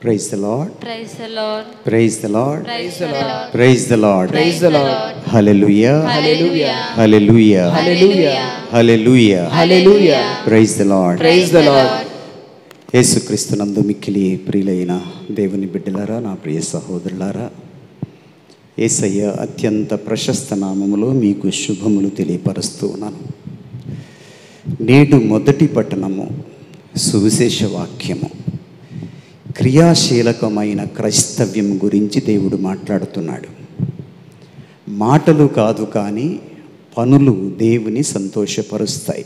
Praise the lord Praise the Lord. Praise the lord Praise the Lord. Praise the lord Praise the Lord. Hallelujah Hallelujah. Hallelujah Hallelujah. Hallelujah Hallelujah. Praise the lord Praise the Lord. యేసుక్రీస్తునందు మిక్కిలి ప్రియులైన దేవుని బిడ్డలారా నా ప్రియ సహోదరులారా యేసయ్య అత్యంత ప్రశస్త నామములో మీకు శుభములు తెలియపరుస్తూ ఉన్నాను నేడు మొదటి పట్టణము సువిశేష వాక్యము క్రియాశీలకమైన క్రైస్తవ్యం గురించి దేవుడు మాట్లాడుతున్నాడు మాటలు కాదు కానీ పనులు దేవుని సంతోషపరుస్తాయి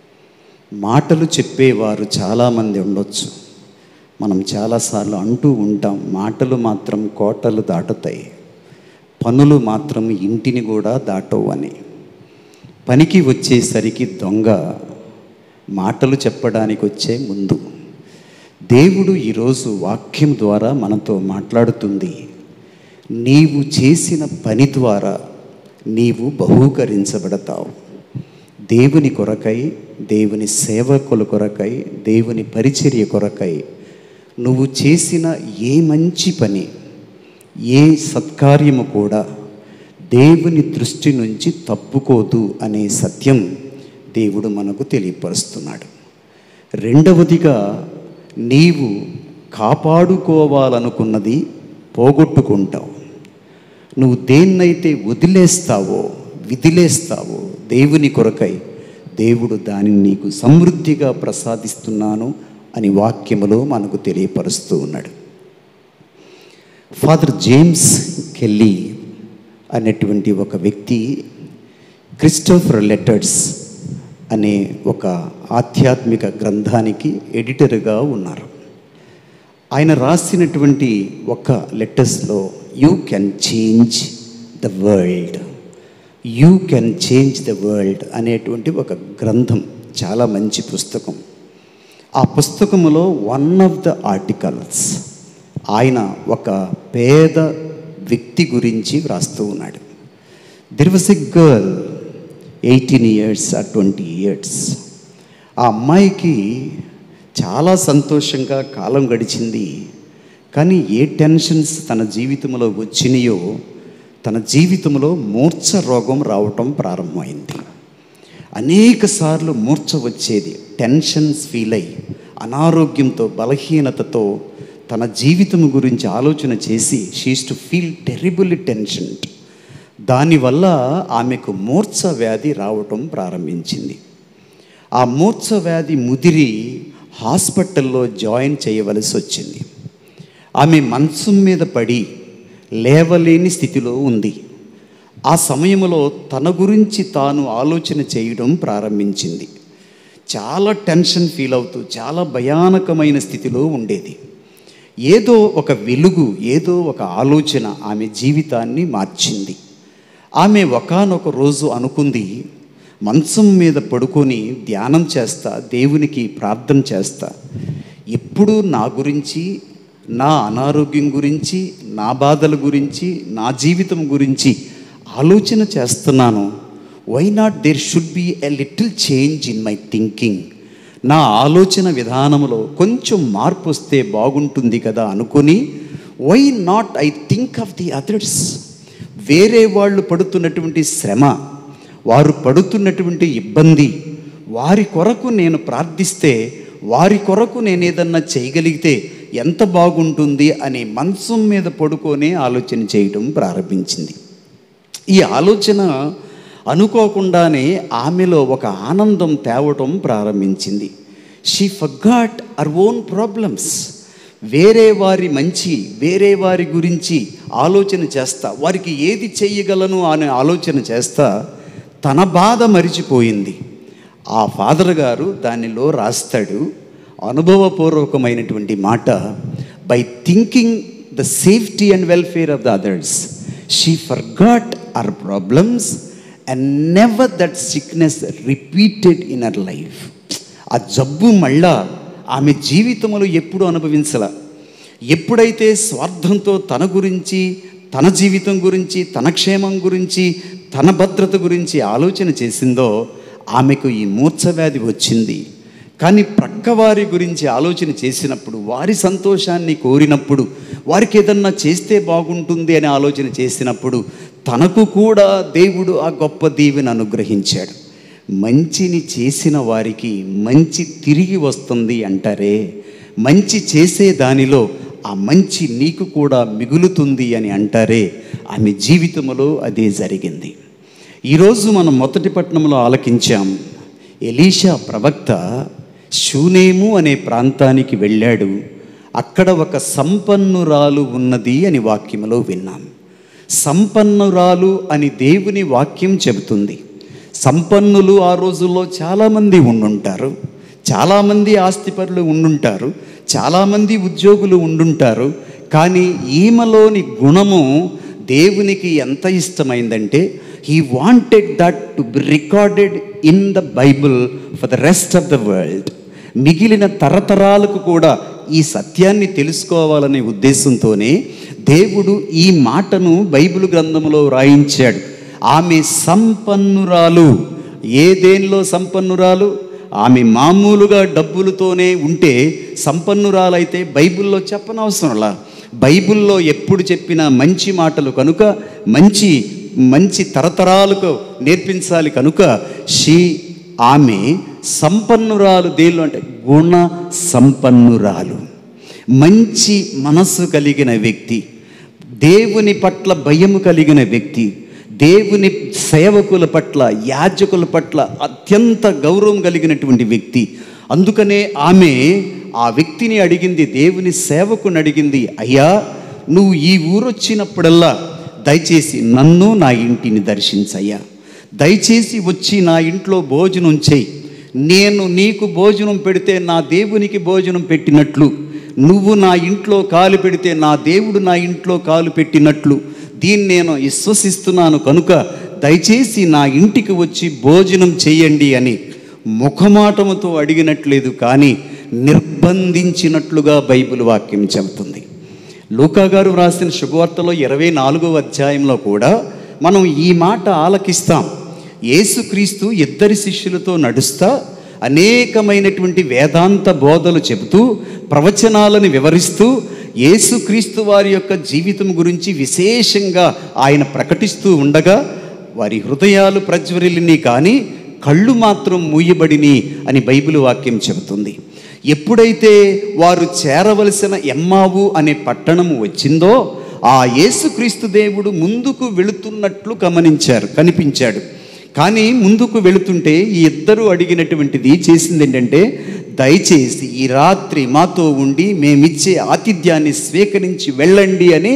మాటలు చెప్పేవారు చాలామంది ఉండొచ్చు మనం చాలాసార్లు అంటూ ఉంటాం మాటలు మాత్రం కోటలు దాటుతాయి పనులు మాత్రం ఇంటిని కూడా దాటవు అని పనికి వచ్చేసరికి దొంగ మాటలు చెప్పడానికి వచ్చే ముందు దేవుడు ఈరోజు వాక్యం ద్వారా మనతో మాట్లాడుతుంది నీవు చేసిన పని ద్వారా నీవు బహూకరించబడతావు దేవుని కొరకై దేవుని సేవకుల కొరకై దేవుని పరిచర్య కొరకై నువ్వు చేసిన ఏ మంచి పని ఏ సత్కార్యము కూడా దేవుని దృష్టి నుంచి తప్పుకోదు అనే సత్యం దేవుడు మనకు తెలియపరుస్తున్నాడు రెండవదిగా నీవు కాపాడుకోవాలనుకున్నది పోగొట్టుకుంటావు నువ్వు దేన్నైతే వదిలేస్తావో విదిలేస్తావో దేవుని కొరకై దేవుడు దానిని నీకు సమృద్ధిగా ప్రసాదిస్తున్నాను అని వాక్యములో మనకు తెలియపరుస్తూ ఉన్నాడు ఫాదర్ జేమ్స్ కెల్లీ అనేటువంటి ఒక వ్యక్తి క్రిస్టోఫర్ లెటర్స్ అనే ఒక ఆధ్యాత్మిక గ్రంథానికి ఎడిటర్గా ఉన్నారు ఆయన రాసినటువంటి ఒక లెటర్స్లో you can change the world you can change the world అనేటువంటి ఒక గ్రంథం చాలా మంచి పుస్తకం ఆ పుస్తకములో వన్ ఆఫ్ ద ఆర్టికల్స్ ఆయన ఒక పేద వ్యక్తి గురించి వ్రాస్తూ ఉన్నాడు there was a girl eighteen years ఆ ట్వంటీ ఇయర్స్ ఆ అమ్మాయికి చాలా సంతోషంగా కాలం గడిచింది కానీ ఏ టెన్షన్స్ తన జీవితంలో వచ్చినాయో తన జీవితంలో మూర్ఛ రోగం రావటం ప్రారంభమైంది అనేక సార్లు మూర్ఛ వచ్చేది టెన్షన్స్ ఫీల్ అయ్యి అనారోగ్యంతో బలహీనతతో తన జీవితం గురించి ఆలోచన చేసి she's to feel terrible tension దానివల్ల ఆమెకు మూర్ఛ వ్యాధి రావటం ప్రారంభించింది ఆ మూర్ఛ వ్యాధి ముదిరి హాస్పిటల్లో జాయిన్ చేయవలసి వచ్చింది ఆమె మంచం మీద పడి లేవలేని స్థితిలో ఉంది ఆ సమయంలో తన గురించి తాను ఆలోచన చేయడం ప్రారంభించింది చాలా టెన్షన్ ఫీల్ అవుతూ చాలా భయానకమైన స్థితిలో ఉండేది ఏదో ఒక వెలుగు ఏదో ఒక ఆలోచన ఆమె జీవితాన్ని మార్చింది ఆమె ఒకానొక రోజు అనుకుంది మంచం మీద పడుకొని ధ్యానం చేస్తా దేవునికి ప్రార్థన చేస్తా ఎప్పుడు నా గురించి నా అనారోగ్యం గురించి నా బాధల గురించి నా జీవితం గురించి ఆలోచన చేస్తున్నాను why not there should be a little change in my thinking నా ఆలోచన విధానంలో కొంచెం మార్పు వస్తే బాగుంటుంది కదా అనుకొని why not I think of the others వేరే వాళ్ళు పడుతున్నటువంటి శ్రమ వారు పడుతున్నటువంటి ఇబ్బంది వారి కొరకు నేను ప్రార్థిస్తే వారి కొరకు నేను ఏదన్నా చేయగలిగితే ఎంత బాగుంటుంది అనే మంచం మీద పడుకొనే ఆలోచన చేయడం ప్రారంభించింది ఈ ఆలోచన అనుకోకుండానే ఆమెలో ఒక ఆనందం తేవటం ప్రారంభించింది she forgot her own problems వేరే వారి మంచి వేరే వారి గురించి ఆలోచన చేస్తా వారికి ఏది చెయ్యగలను అనే ఆలోచన చేస్తా తన బాధ మరిచిపోయింది ఆ ఫాదర్ గారు దానిలో రాస్తాడు అనుభవపూర్వకమైనటువంటి మాట by thinking the safety and welfare of the others she forgot our problems and never that sickness repeated in our life ఆ జబ్బు మళ్ళా ఆమె జీవితంలో ఎప్పుడు అనుభవించల ఎప్పుడైతే స్వార్థంతో తన గురించి తన జీవితం గురించి తన క్షేమం గురించి తన భద్రత గురించి ఆలోచన చేసిందో ఆమెకు ఈ మూర్ఛ వ్యాధి వచ్చింది కానీ ప్రక్కవారి గురించి ఆలోచన చేసినప్పుడు వారి సంతోషాన్ని కోరినప్పుడు వారికి ఏదన్నా చేస్తే బాగుంటుంది అని ఆలోచన చేసినప్పుడు తనకు కూడా దేవుడు ఆ గొప్ప దీవెని అనుగ్రహించాడు మంచిని చేసిన వారికి మంచి తిరిగి వస్తుంది అంటారే మంచి చేసే దానిలో ఆ మంచి నీకు కూడా మిగులుతుంది అని అంటారే ఆమె జీవితంలో అదే జరిగింది ఈరోజు మనం మొదటి పట్టణంలో ఆలకించాం ఎలీషా ప్రవక్త షూనేము అనే ప్రాంతానికి వెళ్ళాడు అక్కడ ఒక సంపన్నురాలు ఉన్నది అని వాక్యములో విన్నాం సంపన్నురాలు అని దేవుని వాక్యం చెబుతుంది సంపన్నులు ఆ రోజుల్లో చాలామంది ఉండుంటారు చాలామంది ఆస్తిపరులు ఉండుంటారు చాలామంది ఉద్యోగులు ఉండుంటారు కానీ ఈమెలోని గుణము దేవునికి ఎంత ఇష్టమైందంటే he wanted that to be recorded in the Bible for the rest of the world మిగిలిన తరతరాలకు కూడా ఈ సత్యాన్ని తెలుసుకోవాలనే ఉద్దేశంతోనే దేవుడు ఈ మాటను బైబిల్ గ్రంథంలో రాయించాడు ఆమె సంపన్నురాలు ఏ దేనిలో సంపన్నురాలు ఆమె మామూలుగా డబ్బులతోనే ఉంటే సంపన్నురాలైతే బైబిల్లో చెప్పనవసరంలా బైబిల్లో ఎప్పుడు చెప్పిన మంచి మాటలు కనుక మంచి మంచి తరతరాలకు నేర్పించాలి కనుక షీ ఆమె సంపన్నురాలు దేనిలో అంటే గుణ సంపన్నురాలు మంచి మనస్సు కలిగిన వ్యక్తి దేవుని పట్ల భయము కలిగిన వ్యక్తి దేవుని సేవకుల పట్ల యాజకుల పట్ల అత్యంత గౌరవం కలిగినటువంటి వ్యక్తి అందుకనే ఆమె ఆ వ్యక్తిని అడిగింది దేవుని సేవకుని అడిగింది అయ్యా నువ్వు ఈ ఊరొచ్చినప్పుడల్లా దయచేసి నన్ను నా ఇంటిని దర్శించయ్యా దయచేసి వచ్చి నా ఇంట్లో భోజనం చేయి నేను నీకు భోజనం పెడితే నా దేవునికి భోజనం పెట్టినట్లు నువ్వు నా ఇంట్లో కాలు పెడితే నా దేవుడు నా ఇంట్లో కాలు పెట్టినట్లు దీన్ని నేను విశ్వసిస్తున్నాను కనుక దయచేసి నా ఇంటికి వచ్చి భోజనం చేయండి అని ముఖమాటముతో అడిగినట్లేదు కానీ నిర్బంధించినట్లుగా బైబిల్ వాక్యం చెబుతుంది లూకా గారు వ్రాసిన శుభవార్తలో ఇరవై నాలుగవ అధ్యాయంలో కూడా మనం ఈ మాట ఆలకిస్తాం యేసుక్రీస్తు ఇద్దరి శిష్యులతో నడుస్తా అనేకమైనటువంటి వేదాంత బోధలు చెబుతూ ప్రవచనాలను వివరిస్తూ యేసుక్రీస్తు వారి యొక్క జీవితం గురించి విశేషంగా ఆయన ప్రకటిస్తూ ఉండగా వారి హృదయాలు ప్రజ్వరిల్లిని కానీ కళ్ళు మాత్రం మూయబడిని అని బైబిల్ వాక్యం చెబుతుంది ఎప్పుడైతే వారు చేరవలసిన ఎమ్మావు అనే పట్టణము వచ్చిందో ఆ యేసుక్రీస్తు దేవుడు ముందుకు వెళుతున్నట్లు గమనించారు కనిపించాడు కానీ ముందుకు వెళుతుంటే ఈ ఇద్దరు అడిగినటువంటిది చేసింది ఏంటంటే దయచేసి ఈ రాత్రి మాతో ఉండి మేమిచ్చే ఆతిథ్యాన్ని స్వీకరించి వెళ్ళండి అని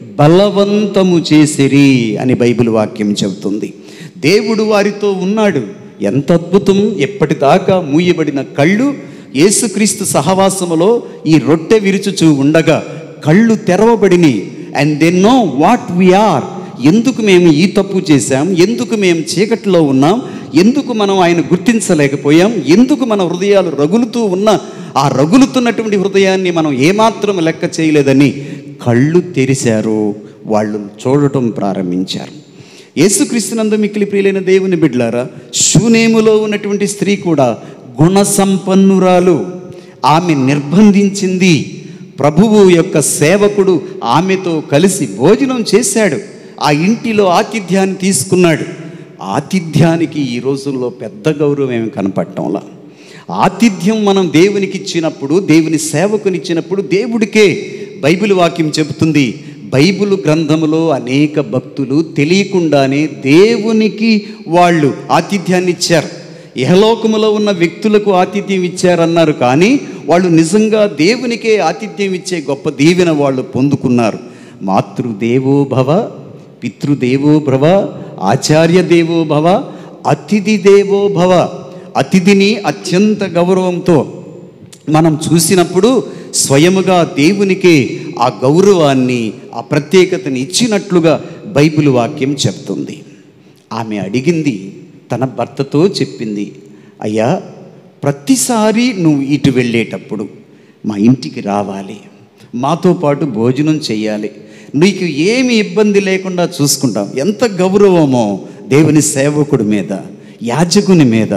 బలవంతము చేసిరి అని బైబిల్ వాక్యం చెబుతుంది దేవుడు వారితో ఉన్నాడు ఎంత అద్భుతం ఎప్పటిదాకా మూయబడిన కళ్ళు యేసుక్రీస్తు సహవాసములో ఈ రొట్టె విరుచుచూ ఉండగా కళ్ళు తెరవబడిని and they know what are ఎందుకు మేము ఈ తప్పు చేశాం ఎందుకు మేము చీకటిలో ఉన్నాం ఎందుకు మనం ఆయన గుర్తించలేకపోయాం ఎందుకు మన హృదయాలు రగులుతూ ఉన్న ఆ రగులుతున్నటువంటి హృదయాన్ని మనం ఏమాత్రం లెక్క చేయలేదని కళ్ళు తెరిశారు వాళ్ళు చూడటం ప్రారంభించారు యేసుక్రీస్తునందు మిక్కిలి ప్రియులైన దేవుని బిడ్లారా శూనేములో ఉన్నటువంటి స్త్రీ కూడా గుణ సంపన్నురాలు ఆమె నిర్బంధించింది ప్రభువు యొక్క సేవకుడు ఆమెతో కలిసి భోజనం చేశాడు ఆ ఇంటిలో ఆతిథ్యాన్ని తీసుకున్నాడు ఆతిథ్యానికి ఈ రోజుల్లో పెద్ద గౌరవం ఏమి కనపడటంలా ఆతిథ్యం మనం దేవునికి ఇచ్చినప్పుడు దేవుని సేవకుని ఇచ్చినప్పుడు దేవుడికే బైబిల్ వాక్యం చెబుతుంది బైబిల్ గ్రంథములో అనేక భక్తులు తెలియకుండానే దేవునికి వాళ్ళు ఆతిథ్యాన్ని ఇచ్చారు ఇహలోకములో ఉన్న వ్యక్తులకు ఆతిథ్యం ఇచ్చారన్నారు కానీ వాళ్ళు నిజంగా దేవునికే ఆతిథ్యం ఇచ్చే గొప్ప దీవెన వాళ్ళు పొందుకున్నారు మాతృదేవో భవ పితృదేవో భవ ఆచార్య దేవో భవ అతిథి దేవో భవ అతిథిని అత్యంత గౌరవంతో మనం చూసినప్పుడు స్వయముగా దేవునికే ఆ గౌరవాన్ని ఆ ప్రత్యేకతని ఇచ్చినట్లుగా బైబిల్ వాక్యం చెప్తుంది ఆమె అడిగింది తన భర్తతో చెప్పింది అయ్యా ప్రతిసారి నువ్వు ఇటు వెళ్ళేటప్పుడు మా ఇంటికి రావాలి మాతో పాటు భోజనం చేయాలి నీకు ఏమి ఇబ్బంది లేకుండా చూసుకుంటాం ఎంత గౌరవమో దేవుని సేవకుడి మీద యాజకుని మీద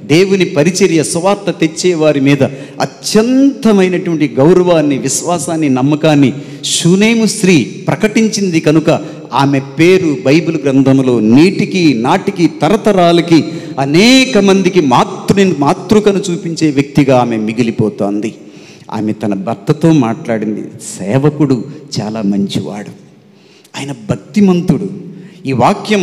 దేవుని పరిచర్య సువార్త తెచ్చే వారి మీద అత్యంతమైనటువంటి గౌరవాన్ని విశ్వాసాన్ని నమ్మకాన్ని షునేము స్త్రీ ప్రకటించింది కనుక ఆమె పేరు బైబిల్ గ్రంథంలో నీటికి నాటికి తరతరాలకి అనేక మందికి మాతృ మాతృకను చూపించే వ్యక్తిగా ఆమె మిగిలిపోతోంది ఆమె తన భర్తతో మాట్లాడింది సేవకుడు చాలా మంచివాడు ఆయన భక్తిమంతుడు ఈ వాక్యం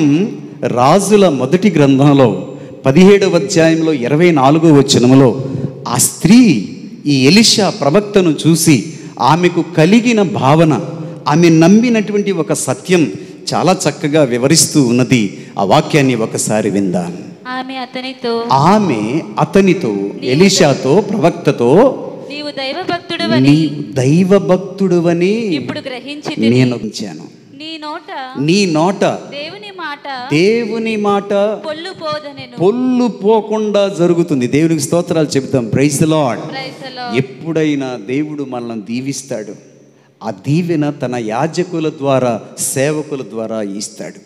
రాజుల మొదటి గ్రంథంలో పదిహేడవ అధ్యాయంలో ఇరవై నాలుగో వచనంలో ఆ స్త్రీ ఈ ఎలిషా ప్రవక్తను చూసి ఆమెకు కలిగిన భావన ఆమె నమ్మినటువంటి ఒక సత్యం చాలా చక్కగా వివరిస్తూ ఉన్నది ఆ వాక్యాన్ని ఒకసారి విందాం ఆమె అతనితో ఆమె అతనితో ఎలిషాతో ప్రవక్తతో నీవు దైవ భక్తుడవని నీ దైవ భక్తుడువని ఇప్పుడు గ్రహించి నేను ఉంచాను నీ నోట నీ నోట దేవుని మాట దేవుని మాట పొల్లు పోదనెను పొల్లు పోకుండా జరుగుతుంది దేవునికి స్తోత్రాలు చెబుతాం ప్రైజ్ లాడ్ ప్రైసలో ఎప్పుడైనా దేవుడు మనల్ని దీవిస్తాడు ఆ దీవెన తన యాజకుల ద్వారా సేవకుల ద్వారా ఇస్తాడు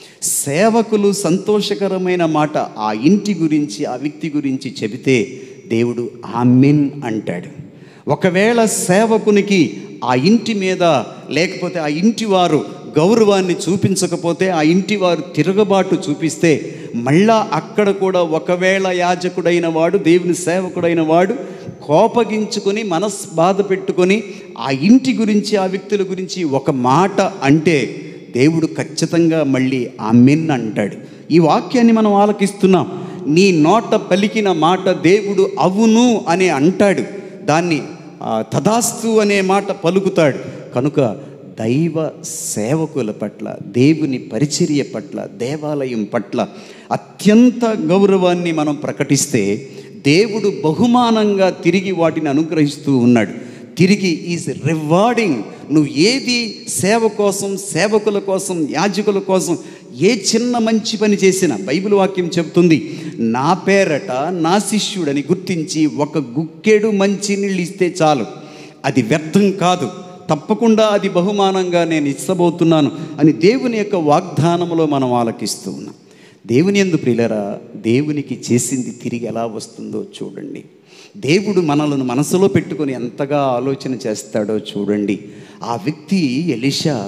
సేవకులు సంతోషకరమైన మాట ఆ ఇంటి గురించి ఆ వ్యక్తి గురించి చెబితే దేవుడు ఆమెన్ అంటాడు ఒకవేళ సేవకునికి ఆ ఇంటి మీద లేకపోతే ఆ ఇంటి వారు గౌరవాన్ని చూపించకపోతే ఆ ఇంటి వారు తిరగబాటు చూపిస్తే మళ్ళా అక్కడ కూడా ఒకవేళ యాజకుడైన వాడు దేవుని సేవకుడైన వాడు కోపగించుకొని మనస్ బాధ పెట్టుకొని ఆ ఇంటి గురించి ఆ వ్యక్తుల గురించి ఒక మాట అంటే దేవుడు ఖచ్చితంగా మళ్ళీ ఆమెన్ అంటాడు ఈ వాక్యాన్ని మనం ఆలకిస్తున్నాం నీ నోట పలికిన మాట దేవుడు అవును అని అంటాడు దాన్ని ఆ, తదాస్తు అనే మాట పలుకుతాడు కనుక దైవ సేవకుల పట్ల దేవుని పరిచర్య పట్ల దేవాలయం పట్ల అత్యంత గౌరవాన్ని మనం ప్రకటిస్తే దేవుడు బహుమానంగా తిరిగి వాటిని అనుగ్రహిస్తూ ఉన్నాడు తిరిగి ఈజ్ రివార్డింగ్ నువ్వు ఏది సేవ కోసం సేవకుల కోసం యాజకుల కోసం ఏ చిన్న మంచి పని చేసినా బైబిల్ వాక్యం చెప్తుంది నా పేరట నా శిష్యుడని గుర్తించి ఒక గుక్కెడు మంచి నీళ్ళు ఇస్తే చాలు అది వ్యర్థం కాదు తప్పకుండా అది బహుమానంగా నేను ఇచ్చబోతున్నాను అని దేవుని యొక్క వాగ్దానంలో మనం ఆలకిస్తూ ఉన్నాం దేవుని ఎందు ప్రియులరా దేవునికి చేసింది తిరిగి ఎలా వస్తుందో చూడండి దేవుడు మనలను మనసులో పెట్టుకొని ఎంతగా ఆలోచన చేస్తాడో చూడండి ఆ వ్యక్తి ఎలిషా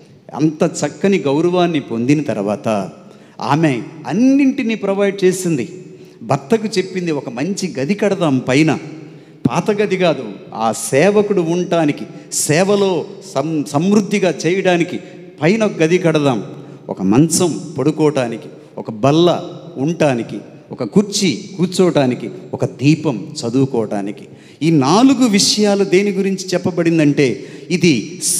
అంత చక్కని గౌరవాన్ని పొందిన తర్వాత ఆమె అన్నింటినీ ప్రొవైడ్ చేసింది భర్తకు చెప్పింది ఒక మంచి గది కడదాం పైన పాత గది కాదు ఆ సేవకుడు ఉండటానికి సేవలో సం సమృద్ధిగా చేయడానికి పైన ఒక గది కడదాం ఒక మంచం పడుకోవటానికి ఒక బల్ల ఉండటానికి ఒక కుర్చీ కూర్చోవటానికి ఒక దీపం చదువుకోవటానికి ఈ నాలుగు విషయాలు దేని గురించి చెప్పబడిందంటే ఇది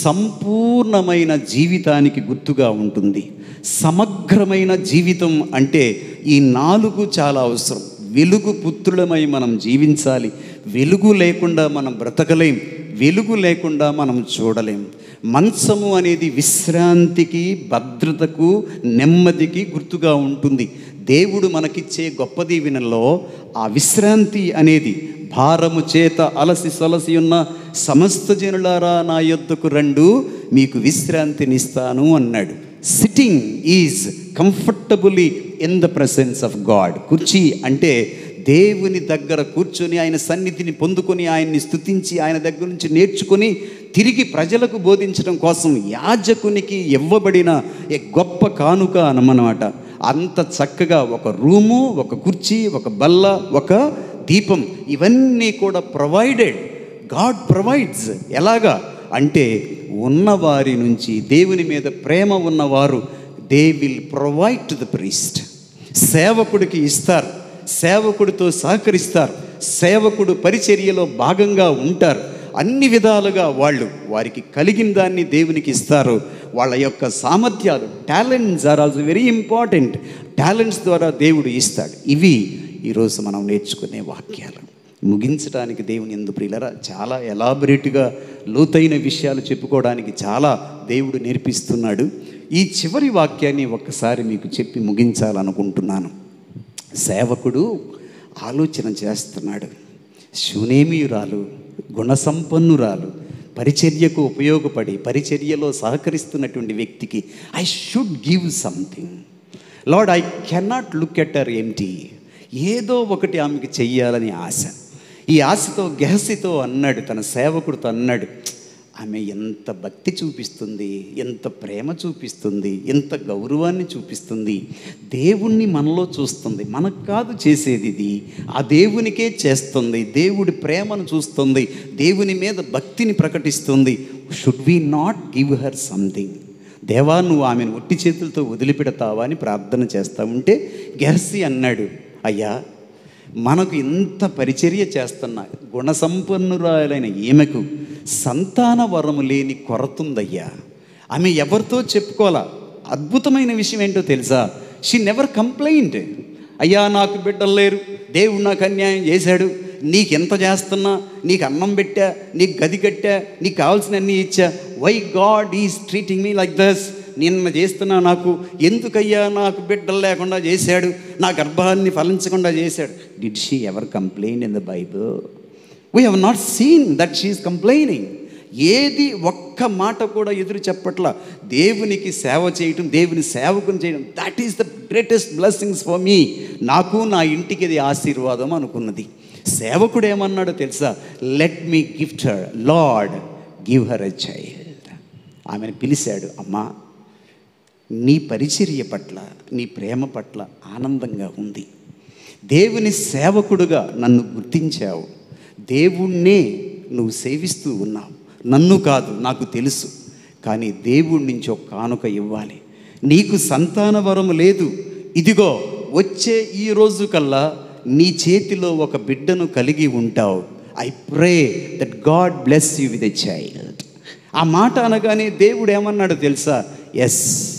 సంపూర్ణమైన జీవితానికి గుర్తుగా ఉంటుంది సమగ్రమైన జీవితం అంటే ఈ నాలుగు చాలా అవసరం వెలుగు పుత్రులమై మనం జీవించాలి వెలుగు లేకుండా మనం బ్రతకలేం వెలుగు లేకుండా మనం చూడలేం మంచము అనేది విశ్రాంతికి భద్రతకు నెమ్మదికి గుర్తుగా ఉంటుంది దేవుడు మనకిచ్చే గొప్ప దీవెనలో ఆ విశ్రాంతి అనేది భారము చేత అలసి సొలసి ఉన్న సమస్త జనులారా నా యొద్దకు రండు మీకు విశ్రాంతినిస్తాను అన్నాడు sitting is comfortably in the presence of God కుర్చీ అంటే దేవుని దగ్గర కూర్చొని ఆయన సన్నిధిని పొందుకొని ఆయన్ని స్తుతించి ఆయన దగ్గర నుంచి నేర్చుకొని తిరిగి ప్రజలకు బోధించడం కోసం యాజకునికి ఇవ్వబడిన ఏ గొప్ప కానుక అనమనమాట అంత చక్కగా ఒక రూము ఒక కుర్చీ ఒక బల్ల ఒక దీపం ఇవన్నీ కూడా ప్రొవైడెడ్ గాడ్ ప్రొవైడ్స్ ఎలాగా అంటే ఉన్నవారి నుంచి దేవుని మీద ప్రేమ ఉన్నవారు they will provide to the priest సేవకుడికి ఇస్తారు సేవకుడితో సహకరిస్తారు సేవకుడు పరిచర్యలో భాగంగా ఉంటారు అన్ని విధాలుగా వాళ్ళు వారికి కలిగిన దాన్ని దేవునికి ఇస్తారు వాళ్ళ యొక్క సామర్థ్యాలు talents are also very important talents ద్వారా దేవుడు ఇస్తాడు ఇవి ఈరోజు మనం నేర్చుకునే వాక్యాలు ముగించడానికి దేవుని ఎందు ప్రియులరా చాలా ఎలాబరేట్గా లోతైన విషయాలు చెప్పుకోవడానికి చాలా దేవుడు నేర్పిస్తున్నాడు ఈ చివరి వాక్యాన్ని ఒక్కసారి మీకు చెప్పి ముగించాలనుకుంటున్నాను సేవకుడు ఆలోచన చేస్తున్నాడు శూనేమియురాలు గుణసంపన్నురాలు పరిచర్యకు ఉపయోగపడి పరిచర్యలో సహకరిస్తున్నటువంటి వ్యక్తికి I should give something Lord I cannot look at her empty ఏదో ఒకటి ఆమెకి చెయ్యాలని ఆశ ఈ ఆశతో గెహసితో అన్నాడు తన సేవకుడితో అన్నాడు ఆమె ఎంత భక్తి చూపిస్తుంది ఎంత ప్రేమ చూపిస్తుంది ఎంత గౌరవాన్ని చూపిస్తుంది దేవుణ్ణి మనలో చూస్తుంది మనకు కాదు చేసేది ఇది ఆ దేవునికే చేస్తుంది దేవుడి ప్రేమను చూస్తుంది దేవుని మీద భక్తిని ప్రకటిస్తుంది should we not give her something దేవా నువ్వు ఆమెను ఒట్టి చేతులతో వదిలిపెడతావా అని ప్రార్థన చేస్తా ఉంటే గెర్సి అన్నాడు అయ్యా మనకు ఇంత పరిచర్య చేస్తున్న గుణసంపన్నురాలైన ఈమెకు సంతాన వరము లేని కొరతుందయ్యా ఆమె ఎవరితో చెప్పుకోవాలా అద్భుతమైన విషయం ఏంటో తెలుసా షీ నెవర్ కంప్లైంట్ అయ్యా నాకు బిడ్డలు లేరు దేవుడు నాకు అన్యాయం చేశాడు నీకు ఎంత చేస్తున్నా నీకు అన్నం పెట్టా నీకు గది కట్టా నీకు కావాల్సిన అన్నీ ఇచ్చా why God is treating me like this నిన్న చేస్తున్నా నాకు ఎందుకయ్యా నాకు బిడ్డలు లేకుండా చేశాడు నా గర్భాన్ని ఫలించకుండా చేశాడు did she ever complaint in the Bible we have not seen that she is complaining ఏది ఒక్క మాట కూడా ఎదురు చెప్పట్ల దేవునికి సేవ చేయటం దేవుని సేవకుని చేయడం that is the greatest blessings for me నాకు నా ఇంటికి ఇది ఆశీర్వాదం అనుకున్నది సేవకుడు ఏమన్నాడో తెలుసా let me gift her Lord give her a child ఆమెను పిలిచాడు అమ్మా నీ పరిచర్య పట్ల నీ ప్రేమ పట్ల ఆనందంగా ఉంది దేవుని సేవకుడుగా నన్ను గుర్తించావు దేవుణ్ణే నువ్వు సేవిస్తూ ఉన్నావు నన్ను కాదు నాకు తెలుసు కానీ దేవుడి నుంచి ఒక కానుక ఇవ్వాలి నీకు సంతాన వరం లేదు ఇదిగో వచ్చే ఈ రోజు కల్లా నీ చేతిలో ఒక బిడ్డను కలిగి ఉంటావు I pray that God bless you with a child ఆ మాట అనగానే దేవుడు ఏమన్నాడు తెలుసా yes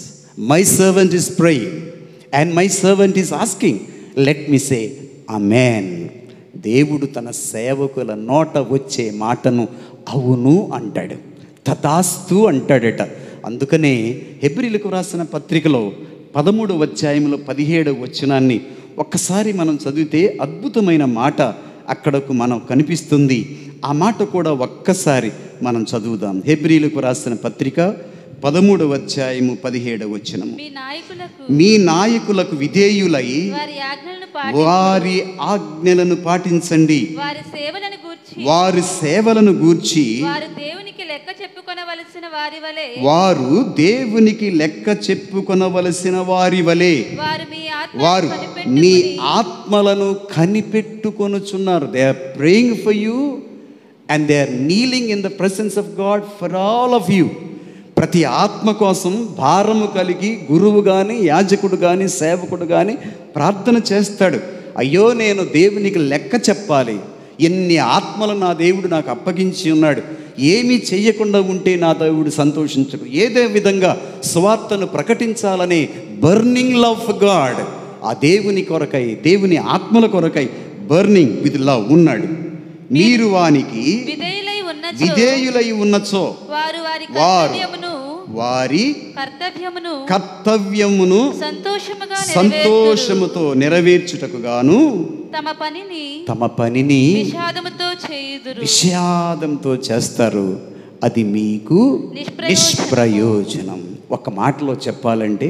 my servant is praying and my servant is asking let me say amen దేవుడు తన సేవకుల నోట వచ్చే మాటను అవును అంటాడు తథాస్తు అంటాడట అందుకనే హెబ్రిలకు రాసిన పత్రికలో పదమూడు అధ్యాయంలో పదిహేడు వచనాన్ని ఒక్కసారి మనం చదివితే అద్భుతమైన మాట అక్కడకు మనం కనిపిస్తుంది ఆ మాట కూడా ఒక్కసారి మనం చదువుదాం హెబ్రిలకు రాసిన పత్రిక పదమూడవ అధ్యాయము పదిహేడవ వచనము మీ నాయకులకు మీ నాయకులకు విధేయులై వారి ఆజ్ఞలను పాటి వారి ఆజ్ఞలను పాటించండి వారి సేవలను గూర్చి వారి సేవలను గూర్చి వారు దేవునికి లెక్క చెప్పుకొనవలసిన వారి వలె వారు దేవునికి లెక్క చెప్పుకొనవలసిన వారి వలె వారు మీ ఆత్మ వారు మీ ఆత్మలను కనిపెట్టుకొనుచున్నారు they are praying for you and they are kneeling in the presence of God for all of you ప్రతి ఆత్మ కోసం భారము కలిగి గురువు కానీ యాజకుడు కానీ సేవకుడు కానీ ప్రార్థన చేస్తాడు అయ్యో నేను దేవునికి లెక్క చెప్పాలి ఎన్ని ఆత్మలు నా దేవుడు నాకు అప్పగించి ఉన్నాడు ఏమీ చెయ్యకుండా ఉంటే నా దేవుడు సంతోషించడు ఏదే విధంగా స్వార్థను ప్రకటించాలనే బర్నింగ్ లవ్ ఫర్ గాడ్ ఆ దేవుని కొరకై దేవుని ఆత్మల కొరకై బర్నింగ్ విత్ లవ్ ఉన్నాడు మీరు వానికి విధేయులై ఉన్న విధేయులై ఉన్నచో వారు వారి వారు కర్తవ్యమును వారి కర్తవ్యమును కర్తవ్యమును సంతోషముగా నెరవేర్తురు. సంతోషముతో నెరవేర్చుటకు గాను తమ పనిని తమ పనిని విషాదముతో చేయుదురు విషాదంతో చేస్తారు అది మీకు నిష్ప్రయోజనం. నిష్ప్రయోజనం ఒక మాటలో చెప్పాలంటే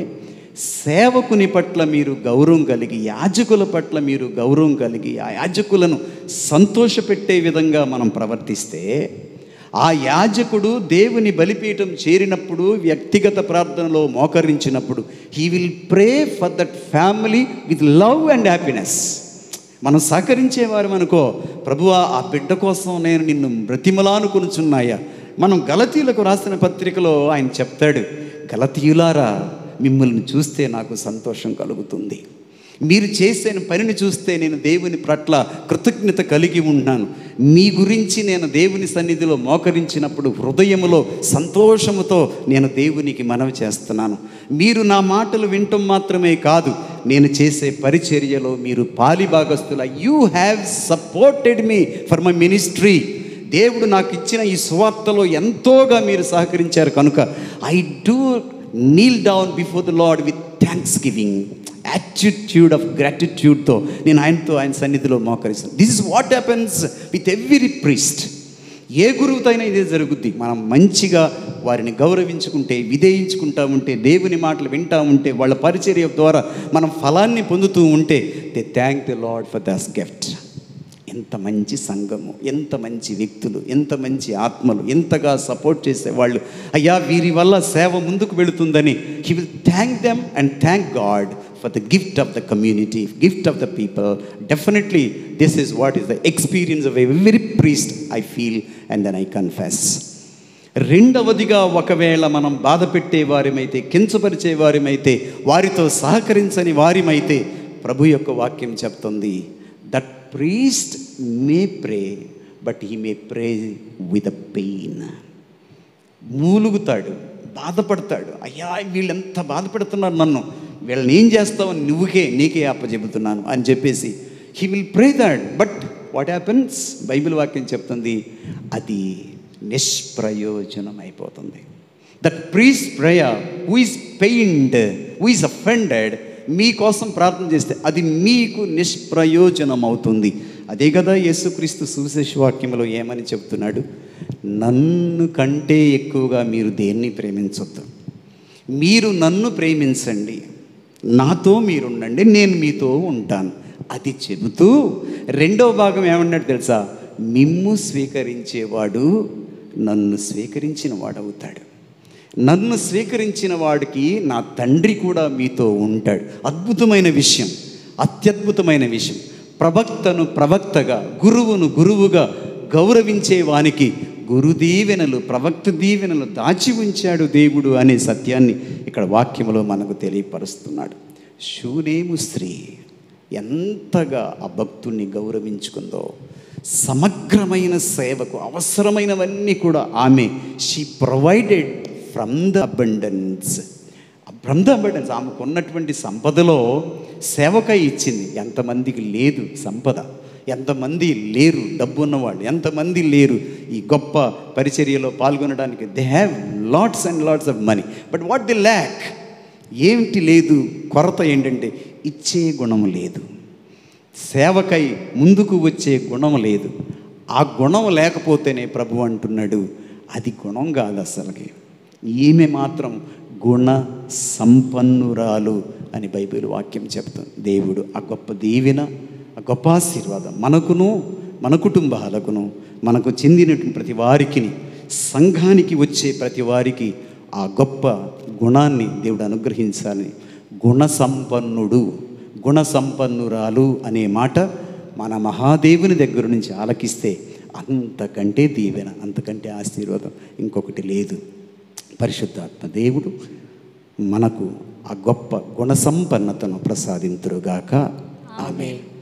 సేవకుని పట్ల మీరు గౌరవం కలిగి యాజకుల పట్ల మీరు గౌరవం కలిగి ఆ యాజకులను సంతోషపెట్టే విధంగా మనం ప్రవర్తిస్తే ఆ యాజకుడు దేవుని బలిపీఠం చేరినప్పుడు వ్యక్తిగత ప్రార్థనలో మోకరించినప్పుడు he will pray for that family with love and happiness మనం సహకరించేవారు అనుకో ప్రభువా ఆ బిడ్డ కోసం నేను నిన్ను బ్రతిమలానుకొనుచున్నాయా మనం గలతీలకు రాసిన పత్రికలో ఆయన చెప్తాడు గలతీయులారా మిమ్మల్ని చూస్తే నాకు సంతోషం కలుగుతుంది మీరు చేసే పనిని చూస్తే నేను దేవుని పట్ల కృతజ్ఞత కలిగి ఉన్నాను మీ గురించి నేను దేవుని సన్నిధిలో మోకరించినప్పుడు హృదయములో సంతోషముతో నేను దేవునికి మనవి చేస్తున్నాను మీరు నా మాటలు వినటం మాత్రమే కాదు నేను చేసే పరిచర్యలో మీరు పాలిభాగస్తుల you have supported me for my ministry దేవుడు నాకు ఇచ్చిన ఈ సువార్తలో ఎంతోగా మీరు సహకరించారు కనుక I do kneel down before the Lord with thanksgiving attitude of గ్రాటిట్యూడ్తో నేను ఆయనతో ఆయన సన్నిధిలో మోకరిస్తాను this is what happens with every priest ఏ గురువుతైనా ఇదే జరుగుద్ది మనం మంచిగా వారిని గౌరవించుకుంటే విధేయించుకుంటా ఉంటే దేవుని మాటలు వింటా ఉంటే వాళ్ళ పరిచర్య ద్వారా మనం ఫలాన్ని పొందుతూ ఉంటే they thank the Lord for this gift ఎంత మంచి సంఘము ఎంత మంచి వ్యక్తులు ఎంత మంచి ఆత్మలు ఎంతగా సపోర్ట్ చేసేవాళ్ళు అయ్యా వీరి వల్ల సేవ ముందుకు వెళుతుందని he will thank them and thank God for the gift of the community gift of the people definitely this is what is the experience of every priest I feel and then I confess రెండవదిగా ఒకవేళ మనం బాధ పెట్టే వారిమైతే కించపరిచే వారిమైతే వారితో సహకరించని వారిమైతే ప్రభు యొక్క వాక్యం చెప్తుంది that priest may pray but he may pray with a pain మూలుగుతాడు బాధపడతాడు అయ్యా వీళ్ళు ఎంత బాధపడుతున్నారు నన్ను వీళ్ళని ఏం చేస్తావు నువ్వుకే నీకే అప్పచెబుతున్నాను అని చెప్పేసి he will pray that but what happens Bible వాక్యం చెప్తుంది అది నిష్ప్రయోజనం అయిపోతుంది that priest prayer who is pained who is offended మీకోసం ప్రార్థన చేస్తే అది మీకు నిష్ప్రయోజనం అవుతుంది అదే కదా యేసుక్రీస్తు సువిశేష వాక్యంలో ఏమని చెప్తున్నాడు నన్ను కంటే ఎక్కువగా మీరు దేన్ని ప్రేమించొద్దు మీరు నన్ను ప్రేమించండి నాతో మీరుండండి నేను మీతో ఉంటాను అది చెబుతూ రెండవ భాగం ఏమన్నాడు తెలుసా మిమ్ము స్వీకరించేవాడు నన్ను స్వీకరించిన వాడవుతాడు నన్ను స్వీకరించిన వాడికి నా తండ్రి కూడా మీతో ఉంటాడు అద్భుతమైన విషయం అత్యద్భుతమైన విషయం ప్రవక్తను ప్రవక్తగా గురువును గురువుగా గౌరవించే వానికి గురు దీవెనలు ప్రవక్త దీవెనలు దాచి ఉంచాడు దేవుడు అనే సత్యాన్ని ఇక్కడ వాక్యములో మనకు తెలియపరుస్తున్నాడు శూనేము స్త్రీ ఎంతగా ఆ భక్తుణ్ణి గౌరవించుకుందో సమగ్రమైన సేవకు అవసరమైనవన్నీ కూడా ఆమె she provided from the abundance from the abundance ఆమెకు ఉన్నటువంటి సంపదలో సేవకై ఇచ్చింది ఎంతమందికి లేదు సంపద ఎంతమంది లేరు డబ్బు ఉన్నవాళ్ళు ఎంతమంది లేరు ఈ గొప్ప పరిచర్యలో పాల్గొనడానికి they have lots and lots of money but what the lack ఏమిటి లేదు కొరత ఏంటంటే ఇచ్చే గుణం లేదు సేవకై ముందుకు వచ్చే గుణం లేదు ఆ గుణం లేకపోతేనే ప్రభు అంటున్నాడు అది గుణం కాదు అసలుకి ఈమె మాత్రం గుణ సంపన్నురాలు అని బైబిల్ వాక్యం చెప్తుంది దేవుడు ఆ గొప్ప దీవెన ఆ గొప్ప ఆశీర్వాదం మనకును మన కుటుంబాలకును మనకు చెందినటువంటి ప్రతి వారికి సంఘానికి వచ్చే ప్రతి వారికి ఆ గొప్ప గుణాన్ని దేవుడు అనుగ్రహించాలని గుణ సంపన్నుడు గుణ సంపన్నురాలు అనే మాట మన మహాదేవుని దగ్గర నుంచి ఆలకిస్తే అంతకంటే దీవెన అంతకంటే ఆశీర్వాదం ఇంకొకటి లేదు పరిశుద్ధాత్మ దేవుడు మనకు ఆ గొప్ప గుణ సంపన్నతను ప్రసాదింతురుగాక ఆమె